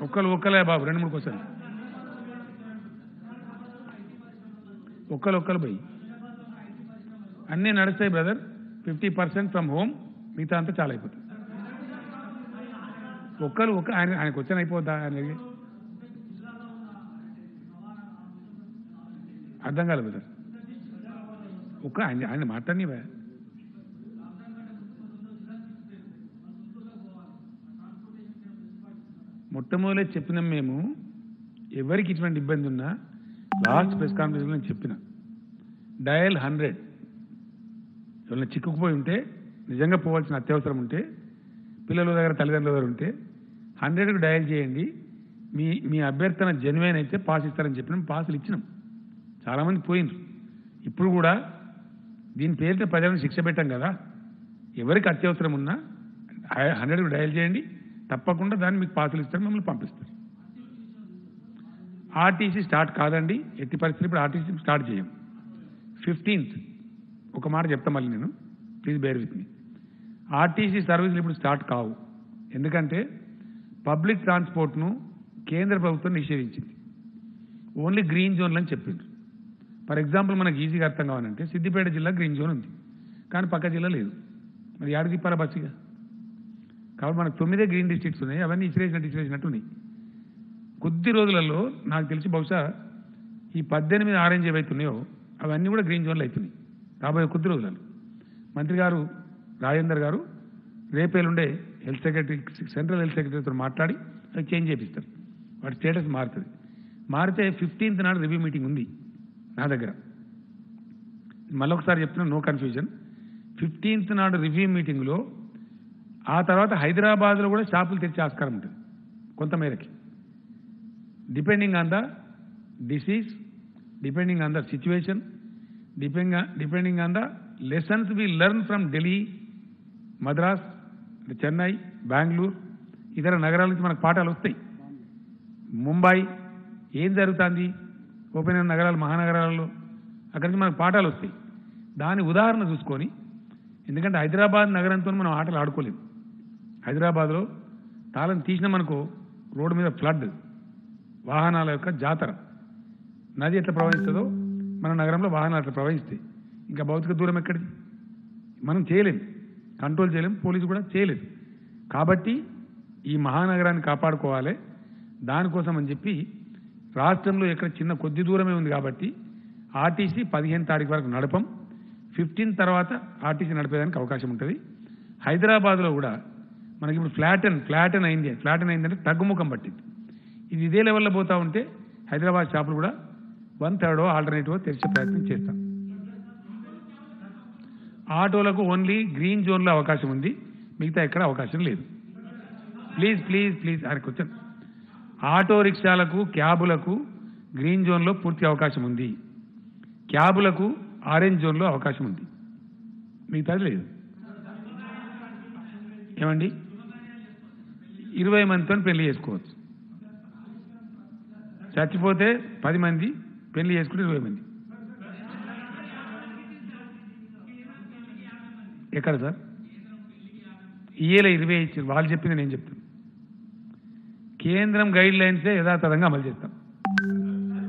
ఒక్కరు ఒక్కలే బాబు రెండు మూడు క్వశ్చన్ ఒక్కరు ఒక్కరు పోయి అన్నీ నడుస్తాయి brother fifty percent from home మిగతా అంతా చాలా అయిపోతుంది ఒక్కరు ఒక్క ఆయన ఆయన క్వశ్చన్ అయిపోద్దా ఆయన అడిగి? అర్థం కాలేదు బ్రదర్ ఒక్క ఆయన ఆయన మాట్లాడి మొట్టమొదటి చెప్పినాం మేము ఎవరికి ఇటువంటి ఇబ్బంది ఉన్నా లాస్ట్ ప్రెస్ కాన్ఫరెన్స్లో నేను చెప్పిన డయల్ హండ్రెడ్ ఎవరైనా చిక్కుకుపోయి ఉంటే నిజంగా పోవాల్సిన అత్యవసరం ఉంటే పిల్లల దగ్గర తల్లిదండ్రుల దగ్గర ఉంటే హండ్రెడ్కి డయల్ చేయండి మీ మీ అభ్యర్థన జెన్యున్ అయితే పాస్ ఇస్తారని చెప్పినాం పాసులు ఇచ్చినాం చాలామంది పోయినారు ఇప్పుడు కూడా దీని పేరిట ప్రజలను శిక్ష పెట్టాం కదా ఎవరికి అత్యవసరం ఉన్నా హండ్రెడ్కి డయల్ చేయండి తప్పకుండా దాన్ని మీకు పాసులు ఇస్తారు మిమ్మల్ని పంపిస్తారు ఆర్టీసీ స్టార్ట్ కాదండి ఎట్టి పరిస్థితులు ఇప్పుడు ఆర్టీసీ స్టార్ట్ చేయం ఫిఫ్టీన్త్ ఒక మాట చెప్తా మళ్ళీ నేను please bear with me RTC సర్వీసులు ఇప్పుడు స్టార్ట్ కావు ఎందుకంటే పబ్లిక్ ట్రాన్స్పోర్ట్ను కేంద్ర ప్రభుత్వం నిషేధించింది ఓన్లీ గ్రీన్ జోన్లు అని చెప్పిండ్రు ఫర్ ఎగ్జాంపుల్ మనకి ఈజీగా అర్థం కావాలంటే సిద్దిపేట జిల్లా గ్రీన్ జోన్ ఉంది కానీ పక్క జిల్లా లేదు మరి యాడ తిప్పాలా బస్సుగా కాబట్టి మనకు తొమ్మిదే గ్రీన్ డిస్ట్రిక్ట్స్ ఉన్నాయి అవన్నీ ఇసిరేసినట్టు ఇసిరేసినట్టు ఉన్నాయి కొద్ది రోజులలో నాకు తెలిసి బహుశా ఈ పద్దెనిమిది ఆరెంజ్ ఏవైతే ఉన్నాయో అవన్నీ కూడా గ్రీన్ జోన్లు అవుతున్నాయి రాబోయే కొద్ది రోజులలో మంత్రి గారు రాజేందర్ గారు రేపేలుండే హెల్త్ సెక్రటరీ సెంట్రల్ హెల్త్ సెక్రటరీతో మాట్లాడి అది చేంజ్ చేపిస్తారు వాటి స్టేటస్ మారుతుంది మారితే ఫిఫ్టీన్త్ నాడు రివ్యూ మీటింగ్ ఉంది నా దగ్గర మళ్ళొకసారి చెప్తున్నా నో కన్ఫ్యూజన్ ఫిఫ్టీన్త్ నాడు రివ్యూ మీటింగ్లో ఆ తర్వాత హైదరాబాద్లో కూడా షాపులు తెరిచే ఆస్కారం ఉంటుంది కొంతమేరకి depending on the disease depending on the situation depending depending on the lessons we learn from Delhi Madras Chennai Bengaluru ఇతర నగరాల నుంచి మనకు పాఠాలు వస్తాయి ముంబై ఏం జరుగుతుంది ఓపెన్ అయిన నగరాలు మహానగరాలలో అక్కడి నుంచి మనకు పాఠాలు వస్తాయి దాని ఉదాహరణ చూసుకొని ఎందుకంటే హైదరాబాద్ నగరంతో మనం ఆటలు ఆడుకోలేము హైదరాబాద్లో తాళం తీసిన మనకు రోడ్డు మీద ఫ్లడ్ వాహనాల యొక్క జాతర నది ఎట్లా ప్రవహిస్తుందో మన నగరంలో వాహనాలు అట్లా ప్రవహిస్తాయి ఇంకా భౌతిక దూరం ఎక్కడిది మనం చేయలేం కంట్రోల్ చేయలేం పోలీసు కూడా చేయలేదు కాబట్టి ఈ మహానగరాన్ని కాపాడుకోవాలి దానికోసం అని చెప్పి రాష్ట్రంలో ఎక్కడ చిన్న కొద్ది దూరమే ఉంది కాబట్టి ఆర్టీసీ పదిహేను తారీఖు వరకు నడపం ఫిఫ్టీన్ తర్వాత ఆర్టీసీ నడిపేదానికి అవకాశం ఉంటుంది హైదరాబాద్లో కూడా మనకి ఇప్పుడు ఫ్లాటన్ ఫ్లాటన్ అయింది ఫ్లాటన్ అయిందంటే తగ్గుముఖం పట్టింది ఇది ఇదే లెవెల్లో పోతా ఉంటే హైదరాబాద్ షాపులు కూడా వన్ థర్డో ఆల్టర్నేటివ్ తెరిచే ప్రయత్నం చేస్తాం ఆటోలకు ఓన్లీ గ్రీన్ జోన్లో అవకాశం ఉంది మిగతా ఎక్కడ అవకాశం లేదు ప్లీజ్ ప్లీజ్ ప్లీజ్ ఆయనకు వచ్చాను ఆటో రిక్షాలకు క్యాబులకు గ్రీన్ జోన్లో పూర్తి అవకాశం ఉంది క్యాబులకు ఆరెంజ్ జోన్లో అవకాశం ఉంది మిగతాది లేదు ఏమండి ఇరవై మందితో పెళ్లి చేసుకోవచ్చు చచ్చిపోతే పది మంది పెళ్లి చేసుకుంటే ఇరవై మంది ఎక్కడ సార్ ఈఏలో ఇరవై ఇచ్చారు వాళ్ళు చెప్పింది నేను చెప్తాను కేంద్రం గైడ్ లైన్సే యథాతథంగా అమలు చేస్తాం